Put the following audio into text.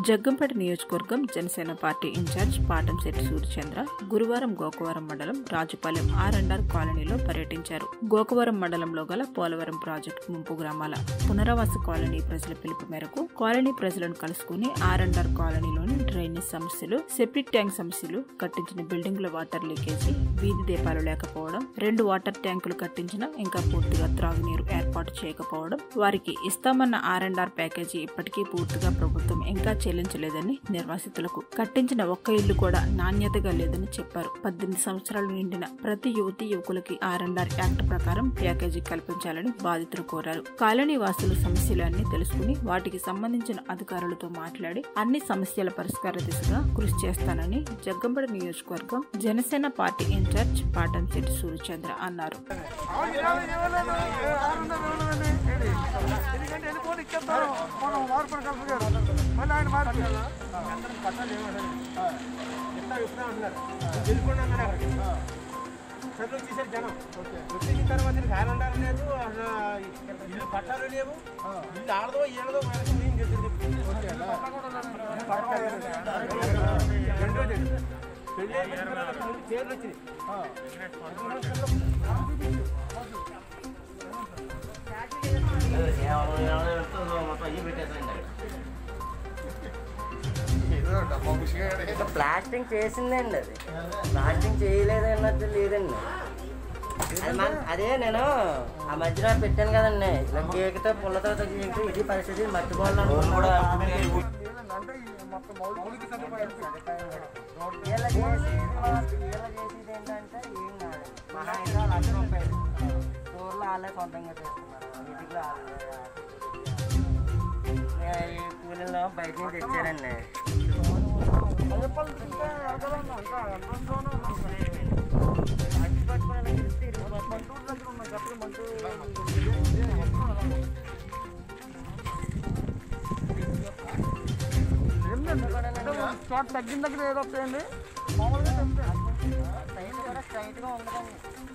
జగ్గంపేట నియోజకవర్గం Janasena party incharge Patamsetti Suryachandra గురువారం గోకవరం మండలం రాజుపాలెం ఆర్ అండ్ ఆర్ కాలనీలో పర్యటించారు గోకవరం మండలంలో గల పోలవరం ప్రాజెక్టు ముంపు గ్రామాల పునరావాస కాలనీ ప్రజల పిలుపు మేరకు కాలనీ ప్రజలను కలుసుకుని ఆర్ అండ్ ఆర్ కాలనీలోని డ్రైనేజ్ సమస్యలు సెప్టిక్ ట్యాంక్ సమస్యలు కట్టించిన బిల్డింగ్ల వాటర్ లీకేజీ వీధి దీపాలు లేకపోవడం రెండు వాటర్ ట్యాంకులు కట్టించినా ఇంకా పూర్తిగా త్రాగునీరు ఏర్పాటు చేయకపోవడం వారికి ఇస్తామన్న ఆర్ అండ్ ఆర్ ప్యాకేజీ ఇప్పటికీ పూర్తిగా ప్రభుత్వం ఇంకా చెల్లించలేదని నిర్వాసితులకు కట్టించిన ఒక్క ఇల్లు కూడా నాణ్యతగా లేదని చెప్పారు పద్దెనిమిది సంవత్సరాలు నిండిన ప్రతి యువతి యువకులకి ఆర్ అండ్ ఆర్ యాక్ట్ ప్రకారం ప్యాకేజీ కల్పించాలని బాధితులు కోరారు కాలనీ వాసుల సమస్యలన్నీ తెలుసుకుని వాటికి సంబంధించిన అధికారులతో మాట్లాడి అన్ని సమస్యల పరిష్కార దిశగా కృషి చేస్తానని జగ్గంపేట నియోజకవర్గం జనసేన పార్టీ ఇన్ఛార్జ్ పాటంశెట్టి సూర్యచంద్ర అన్నారు ఎందుకంటే వెళ్ళిపోతే ఇచ్చేస్తారు మనం మార్పు కలిపి మళ్ళీ ఆయన మార్పు చదువు తీసారు జనం వచ్చేసిన తర్వాత నీకు ఆరు ఉండాలి లేదు అసలు ఇల్లు పట్టాలు లేవు ఇల్లు ఆడదో ఏడదో మనకి మేము చెప్తుంది రెండోది పెళ్ళి అయిపోయిన తర్వాత ముందు చీరలు వచ్చినాయి ప్లాస్టింగ్ చేసిందండి అది ప్లాస్టింగ్ చేయలేదు అన్నట్టు లేదండి అది మన- అదే నేను ఆ మధ్యన పెట్టాను కదండి ఇలా కేక్తో పుల్లతో తగ్గించి ఇది పరిస్థితి మర్చిపోవాలని కూడా అంటే ఈ మొత్తం మౌలిక సదుపాయాలు ఇలా చేసి ఇలా చేసేది ఏంటంటే ఏం కాదు మహా అయితే లక్ష రూపాయలు స్టోర్లో వాళ్ళే సొంతంగా చేస్తున్నారు వీటిలో వాళ్ళే ఈ కూలీలో బయట నుంచి తెచ్చారండి చెప్పాలి ఇంకా అడగలన్నా ఇంకా ఎంట్రన్స్లోనే అట్టి పట్టుకొని ఇలా తిరిగితే ఇరిగిపోతుంది. మంటూరు దగ్గర ఉన్నాయి చెప్పండి మంటూరు స్పాట్ తగ్గిన దగ్గర ఏదో వస్తాయండి మామూలుగా చెప్తే సైజు కూడా స్ట్రైట్గా ఉండదండి